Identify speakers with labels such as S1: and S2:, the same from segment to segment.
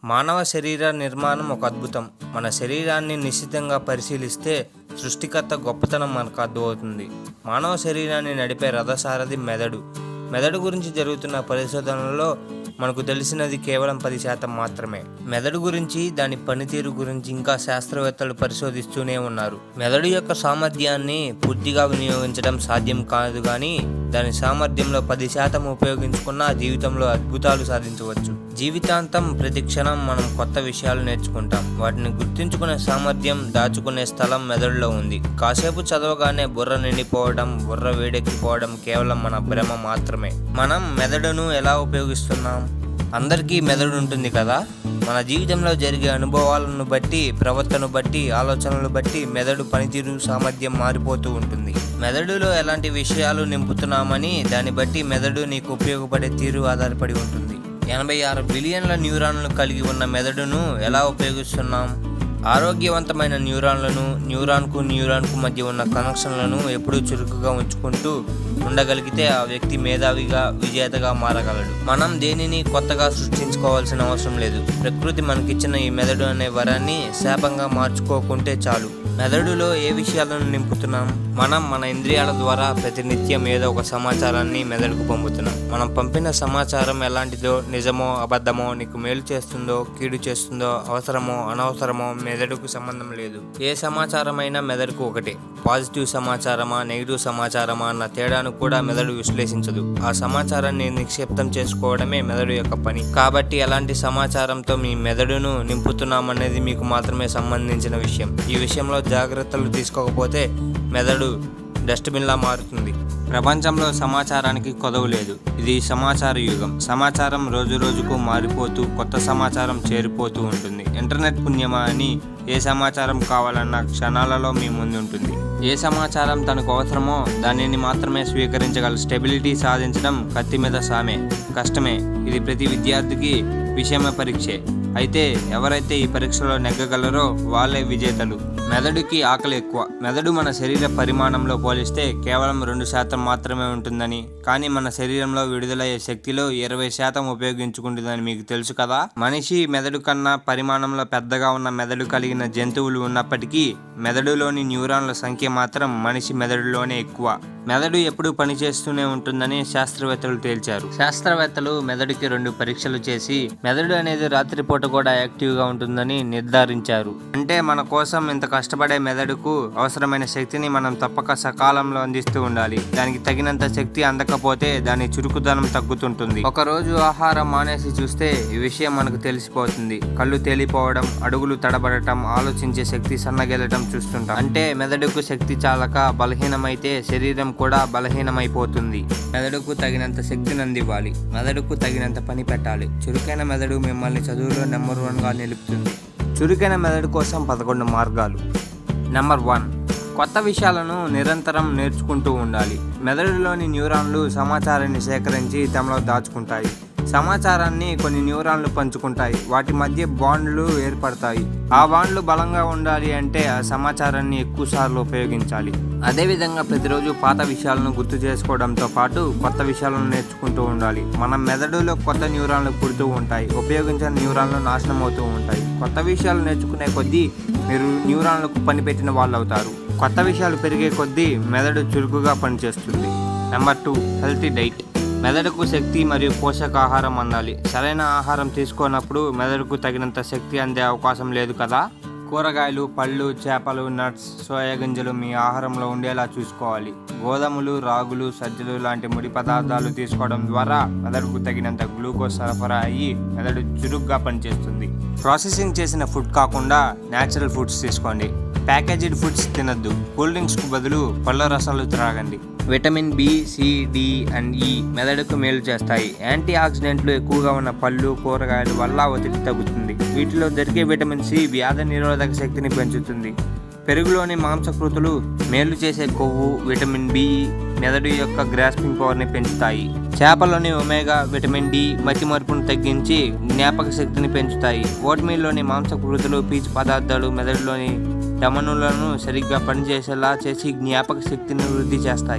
S1: మానవ శరీర నిర్మాణం ఒక అద్భుతం మన శరీరాన్ని నిశ్చితంగా పరిశీలిస్తే సృష్టికర్త గొప్పతనం మనకు అర్థమవుతుంది మానవ శరీరాన్ని నడిపే రథసారథి మెదడు మెదడు గురించి జరుగుతున్న పరిశోధనలలో మనకు తెలిసినది కేవలం పది శాతం మాత్రమే మెదడు గురించి దాని పనితీరు గురించి ఇంకా శాస్త్రవేత్తలు పరిశోధిస్తూనే ఉన్నారు మెదడు యొక్క సామర్థ్యాన్ని పూర్తిగా వినియోగించడం సాధ్యం కాదు కానీ దాని సామర్థ్యంలో పది శాతం ఉపయోగించుకున్న జీవితంలో అద్భుతాలు సాధించవచ్చు జీవితాంతం ప్రతి క్షణం మనం కొత్త విషయాలు నేర్చుకుంటాం వాటిని గుర్తుంచుకునే సామర్థ్యం దాచుకునే స్థలం మెదడులో ఉంది కాసేపు చదవగానే బుర్ర నిండిపోవడం బుర్ర వేడెక్కిపోవడం కేవలం మన భ్రమ మాత్రమే మనం మెదడును ఎలా ఉపయోగిస్తున్నాం అందరికీ మెదడు ఉంటుంది కదా మన జీవితంలో జరిగే అనుభవాలను బట్టి ప్రవర్తన బట్టి ఆలోచనలు బట్టి మెదడు పనితీరు సామర్థ్యం మారిపోతూ ఉంటుంది మెదడులో ఎలాంటి విషయాలు నింపుతున్నామని దాన్ని బట్టి మెదడు నీకు ఉపయోగపడే తీరు ఆధారపడి ఉంటుంది ఎనభై ఆరు బిలియన్ల న్యూరాన్లు కలిగి ఉన్న మెదడును ఎలా ఉపయోగిస్తున్నాం ఆరోగ్యవంతమైన న్యూరాన్లను న్యూరాన్కు న్యూరాన్కు మధ్య ఉన్న కనెక్షన్లను ఎప్పుడూ చురుకుగా ఉంచుకుంటూ ఉండగలిగితే ఆ వ్యక్తి మేధావిగా విజేతగా మారగలడు మనం దేనిని కొత్తగా సృష్టించుకోవాల్సిన అవసరం లేదు ప్రకృతి మనకిచ్చిన ఈ మెదడు అనే వరాన్ని శాపంగా మార్చుకోకుంటే చాలు మెదడులో ఏ విషయాలను నింపుతున్నాం మనం మన ఇంద్రియాల ద్వారా ప్రతినిత్యం ఏదో ఒక సమాచారాన్ని మెదడుకు పంపుతున్నాం మనం పంపిన సమాచారం ఎలాంటిదో నిజమో అబద్ధమో నీకు మేలు చేస్తుందో కీడు చేస్తుందో అవసరమో అనవసరమో మెదడుకు సంబంధం లేదు ఏ సమాచారమైనా మెదడుకు ఒకటే పాజిటివ్ సమాచారమా నెగిటివ్ సమాచారమా అన్న తేడాను కూడా మెదడు విశ్లేషించదు ఆ సమాచారాన్ని నిక్షిప్తం చేసుకోవడమే మెదడు యొక్క పని కాబట్టి ఎలాంటి సమాచారంతో మీ మెదడును నింపుతున్నామనేది మీకు మాత్రమే సంబంధించిన విషయం ఈ విషయంలో జాగ్రత్తలు తీసుకోకపోతే మెదడు డస్ట్బిన్లా మారుతుంది ప్రపంచంలో సమాచారానికి కొదవు లేదు ఇది సమాచార యుగం సమాచారం రోజు రోజుకు మారిపోతూ కొత్త సమాచారం చేరిపోతూ ఉంటుంది ఇంటర్నెట్ పుణ్యమా అని ఏ సమాచారం కావాలన్నా క్షణాలలో మీ ముందు ఉంటుంది ఏ సమాచారం తనకు అవసరమో దానిని మాత్రమే స్వీకరించగల స్టెబిలిటీ సాధించడం కత్తి మీద సామే కష్టమే ఇది ప్రతి విద్యార్థికి విషయమే పరీక్షే అయితే ఎవరైతే ఈ పరీక్షలో నెగ్గగలరో వాళ్ళే విజేతలు మెదడుకి ఆకలి ఎక్కువ మెదడు మన శరీర పరిమాణంలో పోలిస్తే కేవలం రెండు శాతం మాత్రమే ఉంటుందని కానీ మన శరీరంలో విడుదలయ్యే శక్తిలో ఇరవై శాతం ఉపయోగించుకుంటుందని మీకు తెలుసు కదా మనిషి మెదడు కన్నా పరిమాణంలో పెద్దగా ఉన్న మెదడు కలిగిన జంతువులు ఉన్నప్పటికీ మెదడులోని న్యూరాన్ల సంఖ్య మాత్రం మనిషి మెదడులోనే ఎక్కువ మెదడు ఎప్పుడూ పనిచేస్తూనే ఉంటుందని శాస్త్రవేత్తలు తేల్చారు శాస్త్రవేత్తలు మెదడుకి రెండు పరీక్షలు చేసి మెదడు అనేది రాత్రిపూట కూడా యాక్టివ్గా ఉంటుందని నిర్ధారించారు అంటే మన కోసం ఇంత కష్టపడే మెదడుకు అవసరమైన శక్తిని మనం తప్పక సకాలంలో అందిస్తూ ఉండాలి దానికి తగినంత శక్తి అందకపోతే దాని చురుకుదనం తగ్గుతుంటుంది ఒక రోజు ఆహారం మానేసి చూస్తే ఈ విషయం మనకు తెలిసిపోతుంది కళ్ళు తేలిపోవడం అడుగులు తడబడటం ఆలోచించే శక్తి సన్నగిల్లటం చూస్తుంటాం అంటే మెదడుకు శక్తి చాలక బలహీనమైతే శరీరం కూడా బలహీనమైపోతుంది మెదడుకు తగినంత శక్తిని అందివ్వాలి మెదడుకు తగినంత పని పెట్టాలి చురుకైన మెదడు మిమ్మల్ని చదువులో నెంబర్ వన్గా నిలుపుతుంది చురుకైన మెదడు కోసం పదకొండు మార్గాలు నెంబర్ వన్ కొత్త విషయాలను నిరంతరం నేర్చుకుంటూ ఉండాలి మెదడులోని న్యూరాన్లు సమాచారాన్ని సేకరించి తమలో దాచుకుంటాయి సమాచారాన్ని కొన్ని న్యూరాన్లు పంచుకుంటాయి వాటి మధ్య బాండ్లు ఏర్పడతాయి ఆ బాండ్లు బలంగా ఉండాలి అంటే ఆ సమాచారాన్ని ఎక్కువ సార్లు ఉపయోగించాలి అదేవిధంగా ప్రతిరోజు పాత విషయాలను గుర్తు చేసుకోవడంతో పాటు కొత్త విషయాలను నేర్చుకుంటూ ఉండాలి మన మెదడులో కొత్త న్యూరాన్లు పుడుతూ ఉంటాయి ఉపయోగించిన న్యూరాన్లు నాశనం అవుతూ ఉంటాయి కొత్త విషయాలు నేర్చుకునే కొద్దీ మీరు న్యూరాన్లకు పనిపెట్టిన వాళ్ళు అవుతారు కొత్త విషయాలు పెరిగే కొద్దీ మెదడు చురుకుగా పనిచేస్తుంది నెంబర్ టూ హెల్తీ డైట్ మెదడుకు శక్తి మరియు పోషకాహారం అందాలి సరైన ఆహారం తీసుకోనప్పుడు మెదడుకు తగినంత శక్తి అందే అవకాశం లేదు కదా కూరగాయలు పళ్ళు చేపలు నట్స్ సోయా గింజలు మీ ఆహారంలో ఉండేలా చూసుకోవాలి గోధుమలు రాగులు సజ్జలు లాంటి ముడి పదార్థాలు తీసుకోవడం ద్వారా మెదడుకు తగినంత గ్లూకోజ్ సరఫరా అయ్యి మెదడు చురుగ్గా పనిచేస్తుంది ప్రాసెసింగ్ చేసిన ఫుడ్ కాకుండా న్యాచురల్ ఫుడ్స్ తీసుకోండి ప్యాకేజ్డ్ ఫుడ్స్ తినద్దు కూల్ డ్రింక్స్కు బదులు పళ్ళ రసాలు త్రాగండి vitamin B C D and E మెదడుకు మేలు చేస్తాయి యాంటీ ఆక్సిడెంట్లు ఎక్కువగా ఉన్న పళ్ళు కూరగాయల వల్ల ఒత్తిడి తగ్గుతుంది వీటిలో దొరికే విటమిన్ సి వ్యాధి నిరోధక శక్తిని పెంచుతుంది పెరుగులోని మాంసకృతులు మేలు చేసే కొవ్వు విటమిన్ బి మెదడు యొక్క గ్రాస్పింగ్ పవర్ని పెంచుతాయి చేపలోని ఒమేగా విటమిన్ డి మతిమరుపును తగ్గించి జ్ఞాపక శక్తిని పెంచుతాయి ఓట్మీల్లోని మాంసకృతులు పీచు పదార్థాలు మెదడులోని ధమనులను సరిగ్గా పనిచేసేలా చేసి జ్ఞాపక శక్తిని వృద్ధి చేస్తాయి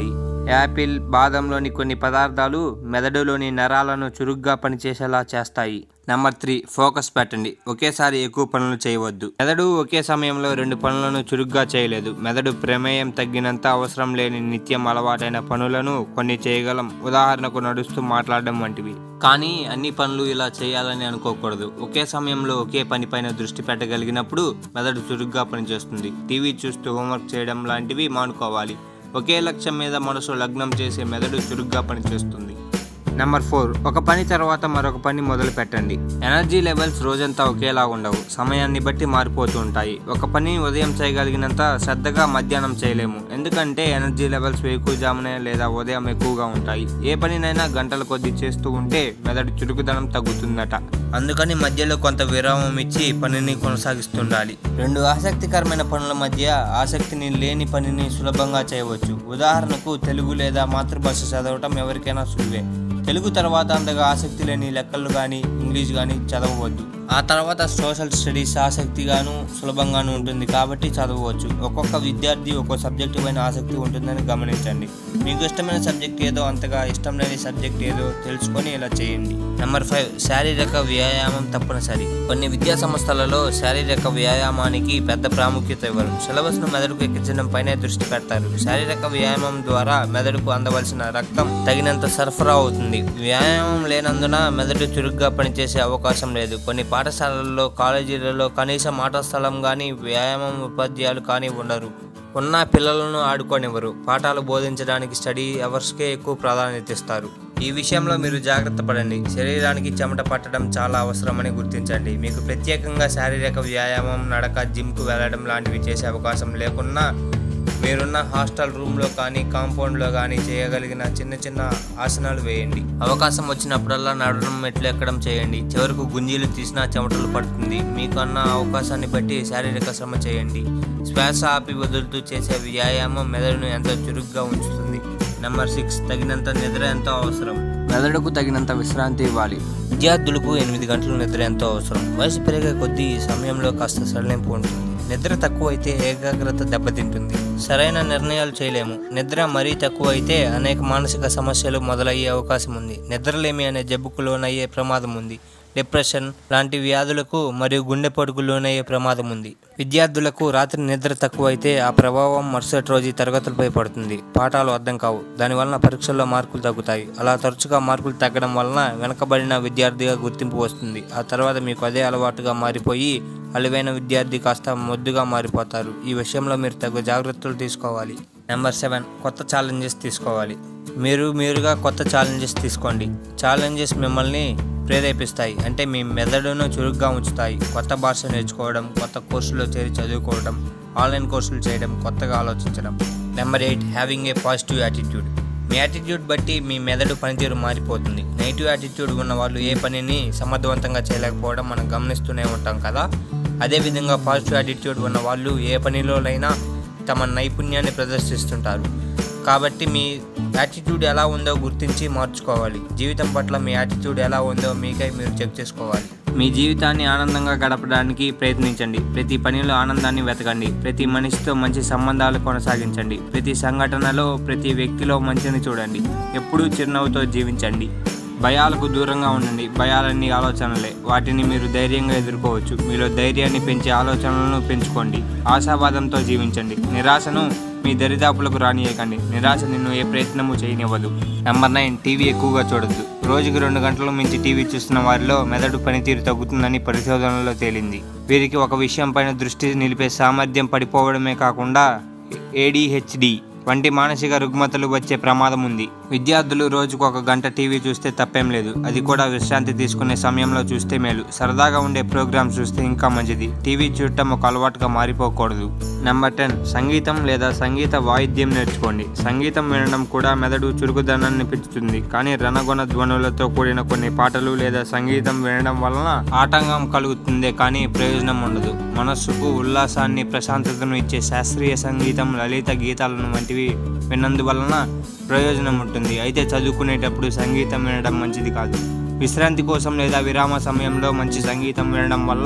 S1: యాపిల్ బాదంలోని కొన్ని పదార్థాలు మెదడులోని నరాలను చురుగ్గా పనిచేసేలా చేస్తాయి నెంబర్ త్రీ ఫోకస్ పెట్టండి ఒకేసారి ఎక్కువ పనులు చేయవద్దు మెదడు ఒకే సమయంలో రెండు పనులను చురుగ్గా చేయలేదు మెదడు ప్రమేయం తగ్గినంత అవసరం లేని నిత్యం అలవాటైన పనులను కొన్ని చేయగలం ఉదాహరణకు నడుస్తూ మాట్లాడడం వంటివి కానీ అన్ని పనులు ఇలా చేయాలని అనుకోకూడదు ఒకే సమయంలో ఒకే పనిపైన దృష్టి పెట్టగలిగినప్పుడు మెదడు చురుగ్గా పనిచేస్తుంది టీవీ చూస్తూ హోంవర్క్ చేయడం లాంటివి మానుకోవాలి ఒకే లక్ష్యం మీద మనసు లగ్నం చేసే మెదడు చురుగ్గా పనిచేస్తుంది నెంబర్ ఫోర్ ఒక పని తర్వాత మరొక పని మొదలు పెట్టండి ఎనర్జీ లెవెల్స్ రోజంతా ఒకేలా ఉండవు సమయాన్ని బట్టి మారిపోతూ ఉంటాయి ఒక పని ఉదయం చేయగలిగినంత శ్రద్ధగా మధ్యాహ్నం చేయలేము ఎందుకంటే ఎనర్జీ లెవెల్స్ వేకువజామునే లేదా ఉదయం ఎక్కువగా ఉంటాయి ఏ పనినైనా గంటల కొద్దీ చేస్తూ ఉంటే మెదడు చురుకుదనం తగ్గుతుందట అందుకని మధ్యలో కొంత విరామం ఇచ్చి పనిని కొనసాగిస్తుండాలి రెండు ఆసక్తికరమైన పనుల మధ్య ఆసక్తిని లేని పనిని సులభంగా చేయవచ్చు ఉదాహరణకు తెలుగు లేదా మాతృభాష చదవటం ఎవరికైనా సులువే తెలుగు తర్వాత అంతగా ఆసక్తి లేని లెక్కలు కానీ ఇంగ్లీష్ కానీ చదవవద్దు ఆ తర్వాత సోషల్ స్టడీస్ ఆసక్తిగాను సులభంగాను ఉంటుంది కాబట్టి చదవవచ్చు ఒక్కొక్క విద్యార్థి ఒక్కో సబ్జెక్టు పైన ఆసక్తి ఉంటుందని గమనించండి మీకు ఇష్టమైన సబ్జెక్ట్ ఏదో అంతగా ఇష్టం లేని సబ్జెక్ట్ ఏదో తెలుసుకొని ఇలా చేయండి నెంబర్ ఫైవ్ శారీరక వ్యాయామం తప్పనిసరి కొన్ని విద్యా సంస్థలలో శారీరక వ్యాయామానికి పెద్ద ప్రాముఖ్యత ఇవ్వరు సిలబస్ను మెదడుకు ఎక్కించడం పైనే దృష్టి పెడతారు శారీరక వ్యాయామం ద్వారా మెదడుకు అందవలసిన రక్తం తగినంత సరఫరా అవుతుంది వ్యాయామం లేనందున మెదడు చురుగ్గా పనిచేసే అవకాశం లేదు కొన్ని పాఠశాలల్లో కాలేజీలలో కనీసం ఆట స్థలం కానీ వ్యాయామం ఉపాధ్యాయులు కానీ ఉండరు ఉన్న పిల్లలను ఆడుకోనివ్వరు పాఠాలు బోధించడానికి స్టడీ అవర్స్కే ఎక్కువ ప్రాధాన్యత ఇస్తారు ఈ విషయంలో మీరు జాగ్రత్త పడండి శరీరానికి చెమట పట్టడం చాలా అవసరమని గుర్తించండి మీకు ప్రత్యేకంగా శారీరక వ్యాయామం నడక జిమ్కు వెళ్ళడం లాంటివి చేసే అవకాశం లేకున్నా మీరున్న హాస్టల్ రూమ్లో కానీ కాంపౌండ్లో కానీ చేయగలిగిన చిన్న చిన్న ఆసనాలు వేయండి అవకాశం వచ్చినప్పుడల్లా నడడం మెట్లు ఎక్కడం చేయండి చివరకు గుంజీలు తీసినా చెమటలు పడుతుంది మీకు అన్న అవకాశాన్ని బట్టి శారీరక శ్రమ చేయండి శ్వాస ఆపి వదులుతూ చేసే వ్యాయామం మెదడును ఎంతో చురుగ్గా ఉంచుతుంది నెంబర్ సిక్స్ తగినంత నిద్ర ఎంతో అవసరం మెదడుకు తగినంత విశ్రాంతి ఇవ్వాలి విద్యార్థులకు ఎనిమిది గంటల నిద్ర ఎంతో అవసరం వయసు పెరిగే కొద్దీ ఈ సమయంలో కాస్త సడలింపు ఉంటుంది నిద్ర తక్కువ అయితే ఏకాగ్రత దెబ్బతింటుంది సరైన నిర్ణయాలు చేయలేము నిద్ర మరీ తక్కువ అయితే అనేక మానసిక సమస్యలు మొదలయ్యే అవకాశం ఉంది నిద్రలేమి అనే జబ్బుకు లోనయ్యే ప్రమాదం ఉంది డిప్రెషన్ లాంటి వ్యాధులకు మరియు గుండెపోటుకు లోనయ్యే ప్రమాదం ఉంది విద్యార్థులకు రాత్రి నిద్ర తక్కువైతే ఆ ప్రభావం మరుసటి రోజు తరగతులపై పడుతుంది పాఠాలు అర్థం కావు దానివలన పరీక్షల్లో మార్కులు తగ్గుతాయి అలా తరచుగా మార్కులు తగ్గడం వలన వెనకబడిన విద్యార్థిగా గుర్తింపు వస్తుంది ఆ తర్వాత మీకు అదే అలవాటుగా మారిపోయి అలివైన విద్యార్థి కాస్త మొద్దుగా మారిపోతారు ఈ విషయంలో మీరు తగు జాగ్రత్తలు తీసుకోవాలి నెంబర్ సెవెన్ కొత్త ఛాలెంజెస్ తీసుకోవాలి మీరు మీరుగా కొత్త ఛాలెంజెస్ తీసుకోండి ఛాలెంజెస్ మిమ్మల్ని ప్రేరేపిస్తాయి అంటే మీ మెదడును చురుగ్గా ఉంచుతాయి కొత్త భాష నేర్చుకోవడం కొత్త కోర్సులో చేరి చదువుకోవడం ఆన్లైన్ కోర్సులు చేయడం కొత్తగా ఆలోచించడం number eight having a positive attitude మీ యాటిట్యూడ్ బట్టి మీ మెదడు పనితీరు మారిపోతుంది నెగిటివ్ యాటిట్యూడ్ ఉన్న వాళ్ళు ఏ పనిని సమర్థవంతంగా చేయలేకపోవడం మనం గమనిస్తూనే ఉంటాం కదా అదేవిధంగా పాజిటివ్ యాటిట్యూడ్ ఉన్న వాళ్ళు ఏ పనిలోనైనా తమ నైపుణ్యాన్ని ప్రదర్శిస్తుంటారు కాబట్టి మీ యాటిట్యూడ్ ఎలా ఉందో గుర్తించి మార్చుకోవాలి జీవితం పట్ల మీ యాటిట్యూడ్ ఎలా ఉందో మీకై మీరు చెక్ చేసుకోవాలి మీ జీవితాన్ని ఆనందంగా గడపడానికి ప్రయత్నించండి ప్రతి పనిలో ఆనందాన్ని వెతకండి ప్రతి మనిషితో మంచి సంబంధాలు కొనసాగించండి ప్రతి సంఘటనలో ప్రతి వ్యక్తిలో మంచిని చూడండి ఎప్పుడూ చిరునవ్వుతో జీవించండి భయాలకు దూరంగా ఉండండి భయాలన్నీ ఆలోచనలే వాటిని మీరు ధైర్యంగా ఎదుర్కోవచ్చు మీలో ధైర్యాన్ని పెంచే ఆలోచనలను పెంచుకోండి ఆశావాదంతో జీవించండి నిరాశను మీ దరిదాపులకు రానియకండి నిరాశ నిన్ను ఏ ప్రయత్నము చేయనివ్వదు నెంబర్ నైన్ టీవీ ఎక్కువగా చూడొద్దు రోజుకి రెండు గంటల మించి టీవీ చూస్తున్న వారిలో మెదడు పనితీరు తగ్గుతుందని పరిశోధనలో తేలింది వీరికి ఒక విషయం పైన దృష్టి నిలిపే సామర్థ్యం పడిపోవడమే కాకుండా ఏడిహెచ్డి వంటి మానసిక రుగ్మతలు వచ్చే ప్రమాదం ఉంది విద్యార్థులు రోజుకు ఒక గంట టీవీ చూస్తే తప్పేం లేదు అది కూడా విశ్రాంతి తీసుకునే సమయంలో చూస్తే మేలు సరదాగా ఉండే ప్రోగ్రామ్స్ చూస్తే ఇంకా మంచిది టీవీ చూడటం ఒక అలవాటుగా మారిపోకూడదు నెంబర్ టెన్ సంగీతం లేదా సంగీత వాయిద్యం నేర్చుకోండి సంగీతం వినడం కూడా మెదడు చురుకుదనాన్ని పెంచుతుంది కానీ రణగుణ ధ్వనులతో కూడిన కొన్ని పాటలు లేదా సంగీతం వినడం వలన ఆటంకం కలుగుతుందే కానీ ప్రయోజనం ఉండదు మనస్సుకు ఉల్లాసాన్ని ప్రశాంతతను ఇచ్చే శాస్త్రీయ సంగీతం లలిత గీతాలను వంటివి విన్నందువలన ప్రయోజనం ఉంటుంది అయితే చదువుకునేటప్పుడు సంగీతం వినడం మంచిది కాదు విశ్రాంతి కోసం లేదా విరామ సమయంలో మంచి సంగీతం వినడం వల్ల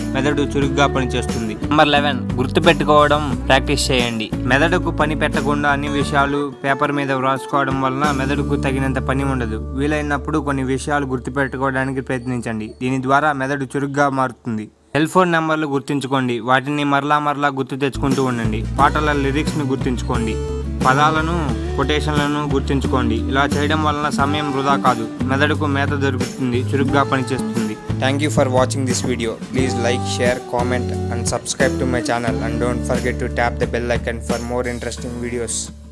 S1: మెదడు చురుగ్గా పనిచేస్తుంది నెంబర్ లెవెన్ గుర్తుపెట్టుకోవడం ప్రాక్టీస్ చేయండి మెదడుకు పని పెట్టకుండా అన్ని విషయాలు పేపర్ మీద వ్రాసుకోవడం వలన మెదడుకు తగినంత పని ఉండదు వీలైనప్పుడు కొన్ని విషయాలు గుర్తుపెట్టుకోవడానికి ప్రయత్నించండి దీని ద్వారా మెదడు చురుగ్గా మారుతుంది సెల్ ఫోన్ నెంబర్లు గుర్తుంచుకోండి వాటిని మరలా మరలా గుర్తు తెచ్చుకుంటూ ఉండండి పాటల లిరిక్స్ని గుర్తుంచుకోండి పదాలను కొటేషన్లను గుర్తుంచుకోండి ఇలా చేయడం వలన సమయం వృధా కాదు మెదడుకు మేత దొరుకుతుంది చురుగ్గా పనిచేస్తుంది thank you for watching this video please like share comment and subscribe to my channel and don't forget to tap the bell icon for more interesting videos